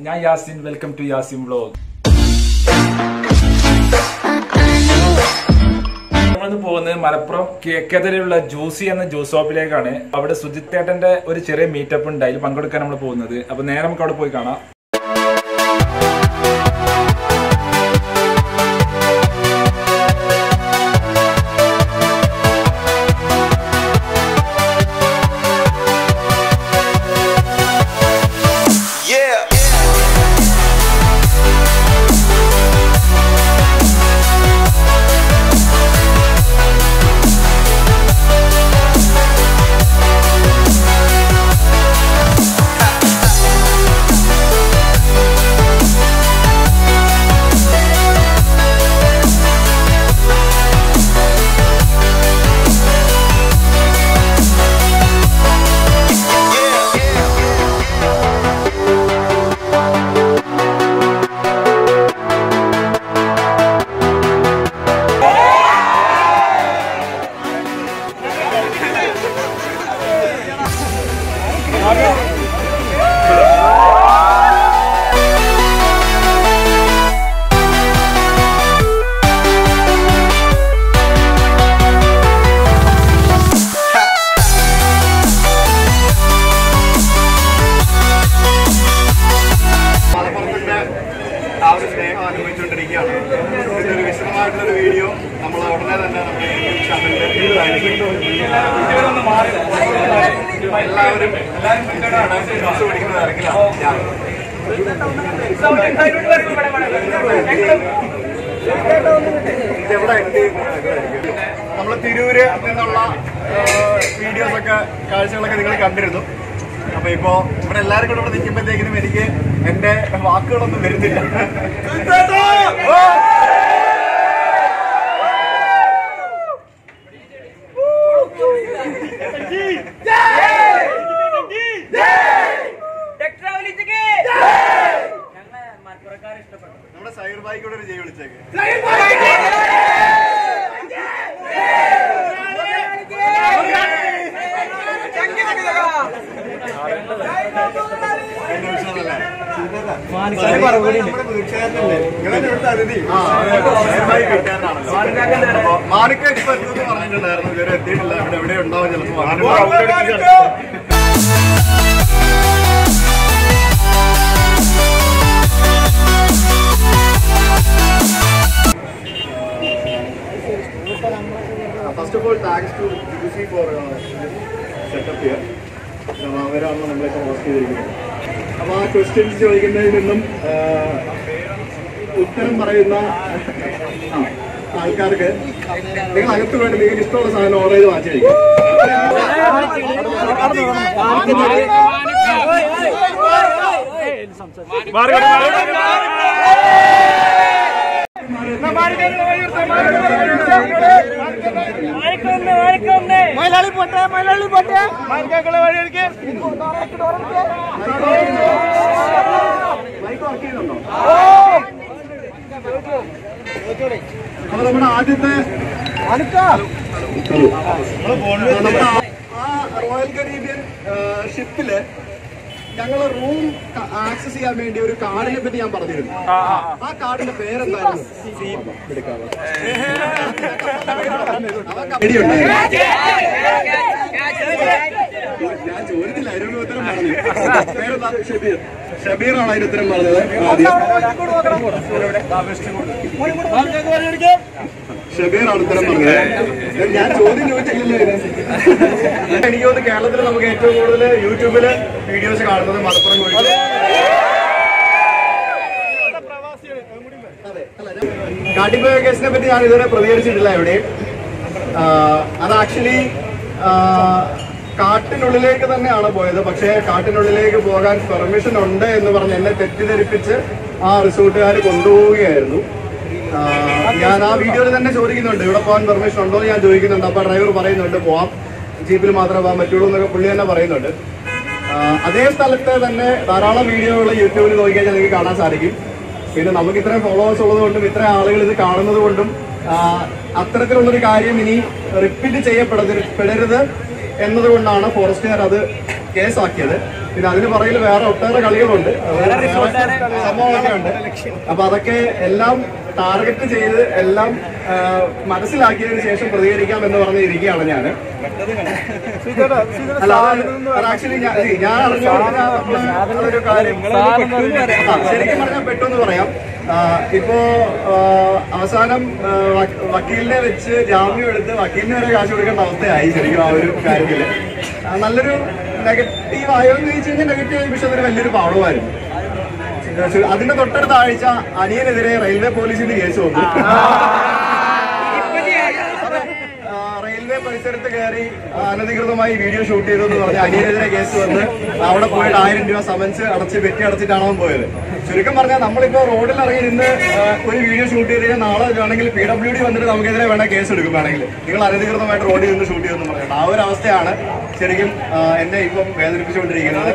ഞാൻ Yasin welcome to Yasin vlog നമ്മളിന്ന് പോകുന്നത് മലപ്പുറം കേക്കെതിരെയുള്ള ജ്യൂസി എന്ന ജ്യൂസ് ഷോപ്പിലേക്കാണ് അവിടെ സുജിത്തേട്ടന്റെ ഒരു ചെറിയ മീറ്റപ്പ് ഉണ്ട് അതിൽ പങ്കെടുക്കാൻ നമ്മൾ പോകുന്നത് അപ്പൊ നേരെ നമുക്ക് അവിടെ പോയി കാണാം Yeah. മലപ്പുറത്തിന്റെ ആ ഒരു സ്നേഹം അനുഭവിച്ചുകൊണ്ടിരിക്കുകയാണ് ഇതിന്റെ ഒരു വിശദമായിട്ടുള്ള ഒരു വീഡിയോ നമ്മൾ ഉടനെ തന്നെ നമ്മുടെ യൂട്യൂബ് ചാനലിൽ എല്ലാവരും ജ്യൂസ് കുടിക്കുന്ന തിരക്കിലാണ് ഞാൻ ഇതെവിടെ നമ്മൾ തിരൂര് നിന്നുള്ള വീഡിയോസ് ഒക്കെ കാഴ്ചകളൊക്കെ നിങ്ങൾ കണ്ടിരുന്നു അപ്പൊ ഇപ്പോ ഇവിടെ എല്ലാവരും കൂടെ ഇവിടെ നിൽക്കുമ്പോഴത്തേക്കിനും എനിക്ക് എന്റെ വാക്കുകളൊന്നും വരുന്നില്ല നമ്മുടെ സൈബർ ബായിക്കൂടെ ഒരു ജയ് വിളിച്ചേക്ക് എന്റെ വിഷയമല്ലേ? നമ്മുടെ വീട്ടുകാരനല്ലേ? നിങ്ങളല്ലേ ഇവിടുത്തെ അതിഥി? ആ, അതെ, അതെ. സൈബർ ബായി വീട്ടുകാരനാണല്ലോ. അപ്പൊ മാണിക്ക എക്സ്പെർട്ട് എന്ന് പറഞ്ഞിട്ടുണ്ടായിരുന്നു ഇതുവരെ എത്തിയിട്ടില്ല ഇവിടെ എവിടെ ഉണ്ടാവും ചിലപ്പോ first of all thanks to Jisi for setup here അവരാണ് നമ്മളൊക്കെ ഹോസ്റ്റ് ചെയ്തിരിക്കുന്നത് അപ്പോൾ ആ ക്വസ്റ്റ്യൻസ് ചോദിക്കുന്നതിൽ നിന്നും ആ, ഉത്തരം പറയുന്ന ആ, ആൾക്കാർക്ക് നിങ്ങൾ അകത്ത് വേണ്ടി നിങ്ങൾക്ക് ഇഷ്ടമുള്ള സാധനം ഓർഡർ ചെയ്ത് വാങ്ങിച്ചു കഴിക്കും മലയാളി പോട്ടെ മലയാളി പോട്ടെ മാർക്കാക്കളെ വഴിയൊരുക്കി മൈക്ക് വർക്ക് ചെയ്യുന്നുണ്ടോ അപ്പൊ നമ്മുടെ ആദ്യത്തെ നമ്മുടെ ആ റോയൽ കരീബിയൻ ഷിപ്പില് ഞങ്ങൾ റൂം ആക്സസ് ചെയ്യാൻ വേണ്ടി ഒരു കാർഡിനെ പറ്റി ഞാൻ പറഞ്ഞിരുന്നു ആ കാർഡിന്റെ പേരെന്തായിരുന്നു പേടിയുണ്ടായിരുന്നു ഞാൻ ചോദിച്ചില്ല അതിനൊരു ഉത്തരം പറഞ്ഞു പേരെന്താ ഷബീർ ഷബീറാണ് അതിന് ഉത്തരം പറഞ്ഞത് ആദ്യം ഷബീറാണ് ഉത്തരം പറഞ്ഞത് ഞാൻ ചോദ്യം ചോദിച്ചില്ലല്ലോ ഇത് എനിക്ക് തോന്നുന്നു കേരളത്തിൽ നമുക്ക് ഏറ്റവും കൂടുതൽ യൂട്യൂബില് വീഡിയോസ് കാണുന്നത് മലപ്പുറം കോഴിക്കോട് കാട്ടിപ്പോയ കേസിനെ പറ്റി ഞാൻ ഇതുവരെ പ്രതികരിച്ചിട്ടില്ല എവിടെയും ആഹ് അത് ആക്ച്വലി കാട്ടിനുള്ളിലേക്ക് തന്നെയാണ് പോയത് പക്ഷേ കാട്ടിനുള്ളിലേക്ക് പോകാൻ പെർമിഷൻ ഉണ്ട് എന്ന് പറഞ്ഞ് എന്നെ തെറ്റിദ്ധരിപ്പിച്ച് ആ റിസോർട്ടുകാർ കൊണ്ടുപോവുകയായിരുന്നു ആഹ് ഞാൻ ആ വീഡിയോയിൽ തന്നെ ചോദിക്കുന്നുണ്ട് ഇവിടെ പോകാൻ പെർമിഷൻ ഉണ്ടോ എന്ന് ഞാൻ ചോദിക്കുന്നുണ്ട് അപ്പൊ ഡ്രൈവർ പറയുന്നുണ്ട് പോവാം ജീപ്പിൽ മാത്രമേ പോകാൻ പറ്റുള്ളൂ എന്നൊക്കെ പുള്ളി തന്നെ പറയുന്നുണ്ട് ആഹ് അതേ സ്ഥലത്തെ തന്നെ ധാരാളം വീഡിയോകൾ യൂട്യൂബിൽ നോക്കിക്കഴിഞ്ഞാൽ നിങ്ങൾക്ക് കാണാൻ സാധിക്കും പിന്നെ നമുക്ക് ഇത്രയും ഫോളോവേഴ്സ് ഉള്ളത് കൊണ്ടും ഇത്രയും ആളുകൾ ഇത് കാണുന്നത് കൊണ്ടും ആ, അത്തരത്തിലുള്ളൊരു കാര്യം ഇനി റിപ്പീറ്റ് ചെയ്യപ്പെടരുത് എന്നതുകൊണ്ടാണ് ഫോറസ്റ്റുകാർ അത് കേസാക്കിയത് പിന്നെ അതിന് പുറകിൽ വേറെ ഒട്ടേറെ കളികളുണ്ട് അത് വേറെ സംഭവങ്ങളൊക്കെ ഉണ്ട് അപ്പൊ അതൊക്കെ എല്ലാം ടാർഗറ്റ് ചെയ്ത് എല്ലാം ആ, മനസ്സിലാക്കിയതിനു ശേഷം പ്രതികരിക്കാം എന്ന് പറഞ്ഞിരിക്കുകയാണ് ഞാൻ അല്ല അത് ആക്ച്വലി ഞാൻ ഞാൻ അറിഞ്ഞ ഒരു കാര്യം ആ, ശരിക്കും പറഞ്ഞാൽ പെട്ടു എന്ന് പറയാം ആ, ഇപ്പോ ആ, അവസാനം ആ, വ- വക്കീലിനെ വെച്ച് ജാമ്യം എടുത്ത് വക്കീലിന് വരെ കാശ് കൊടുക്കേണ്ട അവസ്ഥയായി ശരിക്കും ആ ഒരു കാര്യത്തില് ആ, നല്ലൊരു നെഗറ്റീവ് ആയോ എന്ന് ചോദിച്ചു കഴിഞ്ഞാൽ നെഗറ്റീവ് പക്ഷെ അതൊരു വലിയൊരു പാഠമായിരുന്നു അതിന്റെ തൊട്ടടുത്ത ആഴ്ച അനിയനെതിരെ റെയിൽവേ പോലീസിന് കേസ് വന്നു ആ, റെയിൽവേ പരിസരത്ത് കയറി ആ, അനധികൃതമായി വീഡിയോ ഷൂട്ട് ചെയ്തു എന്ന് പറഞ്ഞ അനിയനെതിരെ കേസ് വന്ന് അവിടെ പോയിട്ട് ആയിരം രൂപ സമൻസ് അടച്ച് പെറ്റി അടച്ചിട്ടാണ് അവൻ പോയത് ചുരുക്കം പറഞ്ഞാൽ നമ്മളിപ്പോ റോഡിൽ ഇറങ്ങി നിന്ന് ആ, ഒരു വീഡിയോ ഷൂട്ട് ചെയ്ത് കഴിഞ്ഞാൽ നാളെ വേണമെങ്കിൽ പി ഡബ്ല്യു ഡി വന്നിട്ട് നമുക്കെതിരെ വേണേൽ കേസ് എടുക്കും വേണമെങ്കിൽ നിങ്ങൾ അനധികൃതമായിട്ട് റോഡിൽ നിന്ന് ഷൂട്ട് ചെയ്തെന്ന് പറഞ്ഞിട്ട് ആ ഒരു അവസ്ഥയാണ് ശരിക്കും ആ, എന്നെ ഇപ്പം വേദനിപ്പിച്ചുകൊണ്ടിരിക്കുന്നത്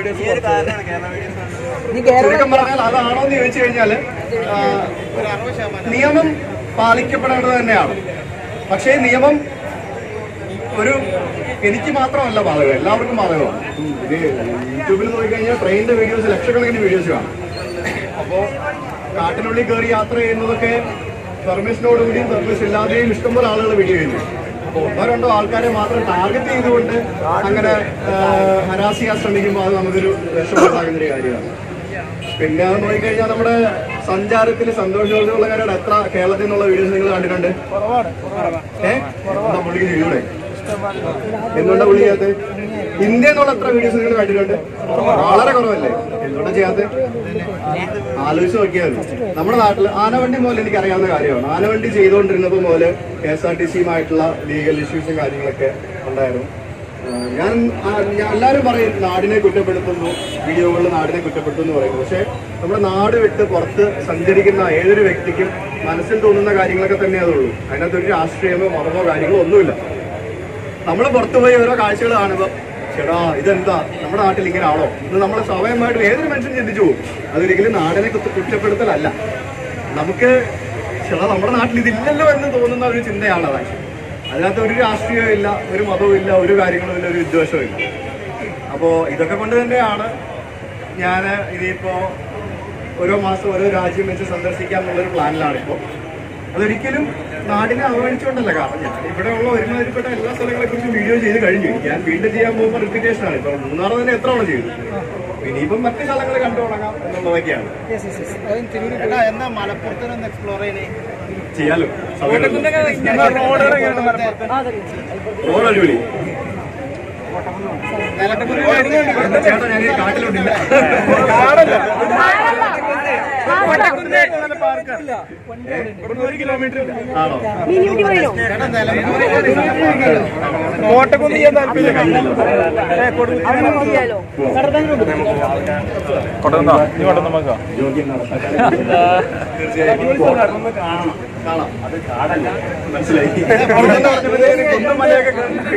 ചുരുക്കം പറഞ്ഞാൽ അതാണോ എന്ന് ചോദിച്ചു കഴിഞ്ഞാല് ആ, നിയമം പാലിക്കപ്പെടേണ്ടത് തന്നെയാണ് പക്ഷേ നിയമം ഒരു എനിക്ക് മാത്രമല്ല ബാധകം എല്ലാവർക്കും ബാധകമാണ് ഇത് യൂട്യൂബിൽ നോക്കിക്കഴിഞ്ഞാൽ ട്രെയിനിന്റെ വീഡിയോസ് ലക്ഷക്കണക്കിന് വീഡിയോസ് കാണും അപ്പോ കാട്ടിനുള്ളിൽ കയറി യാത്ര ചെയ്യുന്നതൊക്കെ പെർമിഷനോടുകൂടിയും പെർമിഷൻ ഇല്ലാതെയും ഇഷ്ടംപോലെ ആളുകൾ വീഡിയോ ചെയ്യുന്നു അപ്പൊ ഒന്നോ രണ്ടോ ആൾക്കാരെ മാത്രം ടാർഗറ്റ് ചെയ്തുകൊണ്ട് അങ്ങനെ ഹരാസ് ചെയ്യാൻ ശ്രമിക്കുമ്പോൾ അത് നമുക്കൊരു വിഷമമുണ്ടാകുന്ന ഒരു കാര്യമാണ് പിന്നെ അത് നോക്കിക്കഴിഞ്ഞാൽ നമ്മുടെ സഞ്ചാരത്തിൽ സന്തോഷോത്സവങ്ങളുടെ എത്ര കേരളത്തിൽ നിന്നുള്ള വീഡിയോസ് നിങ്ങൾ കണ്ടിട്ടുണ്ട് ഏഹ് എന്താ പുള്ളിക്ക് ചെയ്യൂടെ എന്തുകൊണ്ടാ പുള്ളി ചെയ്യാത്ത ഇന്ത്യ എന്നുള്ള എത്ര വീഡിയോസ് നിങ്ങൾ കണ്ടിട്ടുണ്ട് വളരെ കുറവല്ലേ എന്തുകൊണ്ടാ ചെയ്യാത്ത ആലോചിച്ച് നോക്കിയാൽ മതി നമ്മുടെ നാട്ടിൽ ആനവണ്ടി മുതൽ എനിക്ക് അറിയാവുന്ന കാര്യമാണ് ആനവണ്ടി ചെയ്തുകൊണ്ടിരുന്നപ്പോൾ മുതൽ കെ എസ് ആർ ടി സിയുമായിട്ടുള്ള ലീഗൽ ഇഷ്യൂസും കാര്യങ്ങളൊക്കെ ഉണ്ടായിരുന്നു ആ, ഞാൻ ആ, ഞാൻ എല്ലാവരും പറയും നാടിനെ കുറ്റപ്പെടുത്തുന്നു വീഡിയോകളിൽ നാടിനെ കുറ്റപ്പെടുത്തുന്നു എന്ന് പറയുന്നു പക്ഷേ നമ്മുടെ നാട് വിട്ട് പുറത്ത് സഞ്ചരിക്കുന്ന ഏതൊരു വ്യക്തിക്കും മനസ്സിൽ തോന്നുന്ന കാര്യങ്ങളൊക്കെ തന്നെ അതുള്ളൂ അതിനകത്ത് ഒരു രാഷ്ട്രീയമോ മതമോ കാര്യങ്ങളോ ഒന്നുമില്ല നമ്മൾ പുറത്തു പോയി ഓരോ കാഴ്ചകൾ കാണുമ്പോൾ ചേട്ടാ ഇതെന്താ നമ്മുടെ നാട്ടിൽ ഇങ്ങനെ ആണോ ഇത് നമ്മൾ സ്വാഭാവികമായിട്ടും ഏതൊരു മനുഷ്യൻ ചിന്തിച്ചു പോകും അതൊരിക്കലും നാടിനെ കുത്ത് കുറ്റപ്പെടുത്തലല്ല നമുക്ക് ചേട്ടാ നമ്മുടെ നാട്ടിൽ ഇതില്ലല്ലോ എന്ന് തോന്നുന്ന ഒരു ചിന്തയാണ് അത് actually. അതിനകത്ത് ഒരു രാഷ്ട്രീയവും ഇല്ല ഒരു മതവും ഇല്ല ഒരു കാര്യങ്ങളും ഇല്ല ഒരു വിദ്വേഷവും ഇല്ല അപ്പോ ഇതൊക്കെ കൊണ്ട് തന്നെയാണ് ഞാൻ ഇനിയിപ്പോ ഓരോ മാസം ഓരോ രാജ്യം വെച്ച് സന്ദർശിക്കാം എന്നുള്ളൊരു പ്ലാനിലാണ് ഇപ്പോൾ അതൊരിക്കലും നാടിനെ അവഗണിച്ചുകൊണ്ടല്ല കാരണം ഞാൻ ഇവിടെയുള്ള ഒരുമാതിരിപ്പെട്ട എല്ലാ സ്ഥലങ്ങളെ കുറിച്ചും വീഡിയോ ചെയ്ത് കഴിഞ്ഞു ഞാൻ വീണ്ടും ചെയ്യാൻ പോകുമ്പോൾ റിപ്പീറ്റേഷൻ ആണ് ഇപ്പൊ മൂന്നാറ് തന്നെ എത്ര തവണ ചെയ്തു ഇനിയിപ്പം മറ്റു സ്ഥലങ്ങൾ കണ്ടു തുടങ്ങാം എന്നുള്ളതൊക്കെയാണ് എന്താ മലപ്പുറത്തിനൊന്ന് എക്സ്പ്ലോർ ചെയ്യണേ ചെയ്യാലോ സമയമുണ്ടല്ലോ. റോഡ് അടിപൊളി ചേട്ടാ ഞാൻ ഈ കാട്ടിലോട്ടില്ല ആണോ കോട്ടക്കുന്ന് ചെയ്യാൻ താല്പര്യം കൊണ്ടുവന്നോ നീ കൊണ്ടുവന്ന നോക്കാം തീർച്ചയായും കാണാം കാണാം അത് കാടല്ല മനസ്സിലായി കുണ്ടെന്ന് പറഞ്ഞപ്പോഴത്തേക്ക് കുണ്ടും മലയൊക്കെ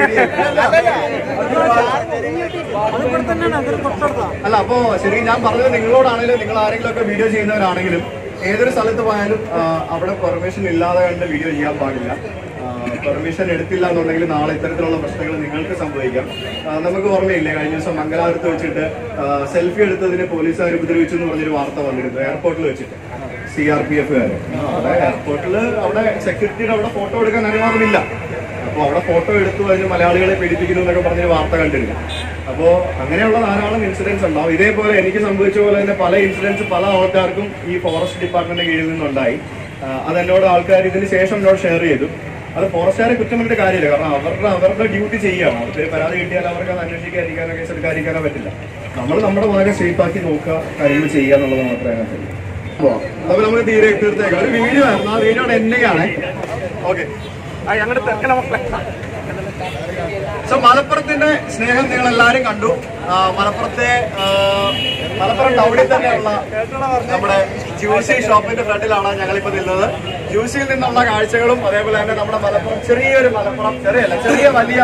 അല്ല അപ്പോ ശരിക്കും ഞാൻ പറഞ്ഞത് നിങ്ങളോടാണെങ്കിലും നിങ്ങൾ ആരെങ്കിലും ഒക്കെ വീഡിയോ ചെയ്യുന്നവരാണെങ്കിലും ഏതൊരു സ്ഥലത്ത് പോയാലും ആ, അവിടെ പെർമിഷൻ ഇല്ലാതെ കണ്ട് വീഡിയോ ചെയ്യാൻ പാടില്ല പെർമിഷൻ എടുത്തില്ല എന്നുണ്ടെങ്കിൽ നാളെ ഇത്തരത്തിലുള്ള പ്രശ്നങ്ങൾ നിങ്ങൾക്ക് സംഭവിക്കാം ആ, നമുക്ക് ഓർമ്മയില്ലേ കഴിഞ്ഞ ദിവസം മംഗലാപുരത്ത് വെച്ചിട്ട് സെൽഫി എടുത്തതിന് പോലീസുകാർ ഉപദ്രവിച്ചു എന്ന് പറഞ്ഞൊരു വാർത്ത വന്നിരുന്നു എയർപോർട്ടിൽ വെച്ചിട്ട് സി ആർ പി എഫുകാർ അവിടെ എയർപോർട്ടിൽ അവിടെ സെക്യൂരിറ്റിയുടെ അവിടെ ഫോട്ടോ എടുക്കാൻ അനുവാദമില്ല അപ്പോൾ അവിടെ ഫോട്ടോ എടുത്തു അതിന് മലയാളികളെ പീഡിപ്പിക്കുന്നു എന്നൊക്കെ പറഞ്ഞൊരു വാർത്ത കണ്ടിരുന്നു അപ്പോൾ അങ്ങനെയുള്ള ധാരാളം ഇൻസിഡൻസ് ഉണ്ടാവും ഇതേപോലെ എനിക്ക് സംഭവിച്ച പോലെ തന്നെ പല ഇൻസിഡൻസ് പല ആൾക്കാർക്കും ഈ ഫോറസ്റ്റ് ഡിപ്പാർട്ട്മെന്റ് കീഴിൽ നിന്നുണ്ടായി ആ, അതെന്നോട് ആൾക്കാർ ഇതിന് ശേഷം എന്നോട് ഷെയർ ചെയ്തു അത് ഫോറസ്റ്റുകാരെ കുറ്റം പറഞ്ഞിട്ട് കാര്യമില്ല കാരണം അവരുടെ അവരുടെ ഡ്യൂട്ടി ചെയ്യുകയാണ് അവർക്ക് ഒരു പരാതി കിട്ടിയാൽ അവർക്ക് അത് അന്വേഷിക്കാതിരിക്കാനോ കേസ് എടുക്കാതിരിക്കാനോ പറ്റില്ല നമ്മൾ നമ്മുടെ ഭാഗം സേഫ് ആക്കി നോക്കുക കാര്യങ്ങൾ ചെയ്യുക എന്നുള്ളത് മാത്രമേ അതിനകത്തുള്ളൂ അപ്പൊ നമുക്ക് തീരെ തീർത്തേക്കാം ഒരു വീഡിയോ ആയിരുന്നു ആ വീഡിയോ എന്നെയാണ് ഓക്കെ ഞങ്ങളുടെ തെക്കല മക്കളെ സോ മലപ്പുറത്തിന്റെ സ്നേഹം നിങ്ങൾ എല്ലാവരും കണ്ടു ആ, മലപ്പുറത്തെ ആ, മലപ്പുറം ടൗണിൽ തന്നെയുള്ള നമ്മുടെ ജ്യൂസി ഷോപ്പിന്റെ ഫ്രണ്ടിലാണ് ഞങ്ങളിപ്പോ നിന്നത് ജ്യൂസിയിൽ നിന്നുള്ള കാഴ്ചകളും അതേപോലെ തന്നെ നമ്മുടെ മലപ്പുറം ചെറിയൊരു മലപ്പുറം ചെറിയല്ല ചെറിയ വലിയ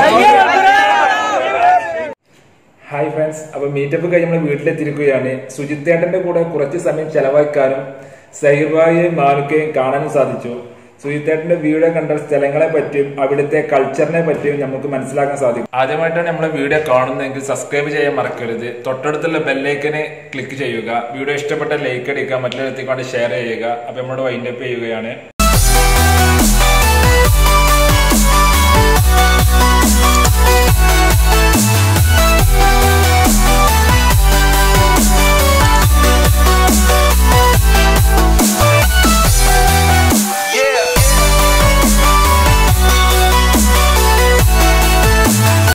ഹായ് ഫ്രണ്ട്സ് അപ്പൊ മീറ്റപ്പ് കഴിഞ്ഞ് നമ്മൾ വീട്ടിലെത്തിയിരിക്കുകയാണ് സുജിത്തേട്ടന്റെ കൂടെ കുറച്ച് സമയം ചെലവഴിക്കാനും സൈബായെയും മാനുക്കയും കാണാനും സാധിച്ചു സുജിത്തേട്ടന്റെ വീഡിയോ കണ്ട സ്ഥലങ്ങളെ പറ്റിയും അവിടുത്തെ കൾച്ചറിനെ പറ്റിയും നമുക്ക് മനസ്സിലാക്കാൻ സാധിക്കും ആദ്യമായിട്ടാണ് നമ്മളെ വീഡിയോ കാണുന്നതെങ്കിൽ സബ്സ്ക്രൈബ് ചെയ്യാൻ മറക്കരുത് തൊട്ടടുത്തുള്ള ബെല്ലൈക്കനെ ക്ലിക്ക് ചെയ്യുക വീഡിയോ ഇഷ്ടപ്പെട്ട ലൈക്ക് അടിക്കുക മറ്റുള്ളവരെത്തിക്കൊണ്ട് ഷെയർ ചെയ്യുക അപ്പൊ നമ്മളോട് വൈൻഡപ്പ് ചെയ്യുകയാണ്